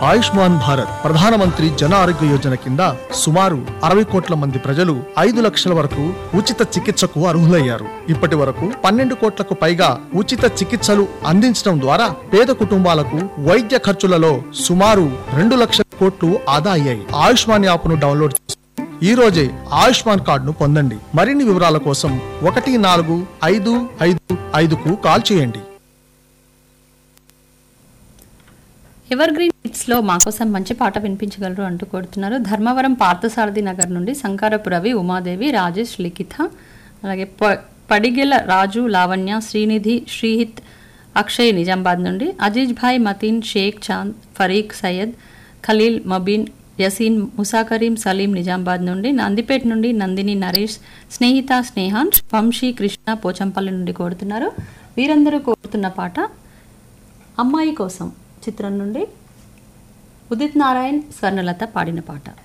ఆయుష్మాన్ భారత్ ప్రధానమంత్రి జన ఆరోగ్య యోజన కింద సుమారు అరవై కోట్ల మంది ప్రజలు ఐదు లక్షల వరకు ఉచిత చికిత్సకు అర్హులయ్యారు ఇప్పటి వరకు పన్నెండు కోట్లకు పైగా ఉచిత చికిత్సలు అందించడం ద్వారా పేద కుటుంబాలకు వైద్య ఖర్చులలో సుమారు రెండు లక్షల కోట్లు ఆదా అయ్యాయి ఆయుష్మాన్ యాప్ను డౌన్లోడ్ చేసుకుని ఈ రోజే ఆయుష్మాన్ కార్డును పొందండి మరిన్ని వివరాల కోసం ఒకటి నాలుగు ఐదు ఐదు ఐదుకు కాల్ చేయండి ఎవర్ గ్రీన్ హిట్స్ లో మా కోసం మంచి పాట వినిపించగలరు అంటూ కోరుతున్నారు ధర్మవరం పార్థసారథి నగర్ నుండి సంకారపు రవి ఉమాదేవి రాజేష్ లిఖిత అలాగే ప- పడిగెల రాజు లావణ్య శ్రీనిధి శ్రీహిత్ అక్షయ్ నిజామాబాద్ నుండి అజీజ్ భాయ్ మతీన్ షేక్ చాంద్ ఫరీక్ సయ్యద్ ఖలీల్ మబీన్ యసీన్ ముసా కరీం సలీం నిజామాబాద్ నుండి నందిపేట నుండి నందిని నరేష్ స్నేహిత స్నేహాన్ వంశీ కృష్ణ పోచంపల్లి నుండి కోరుతున్నారు వీరందరూ కోరుతున్న పాట అమ్మాయి కోసం చిత్రం నుండి ఉదిత్ నారాయణ్ స్వర్ణలత పాడిన పాట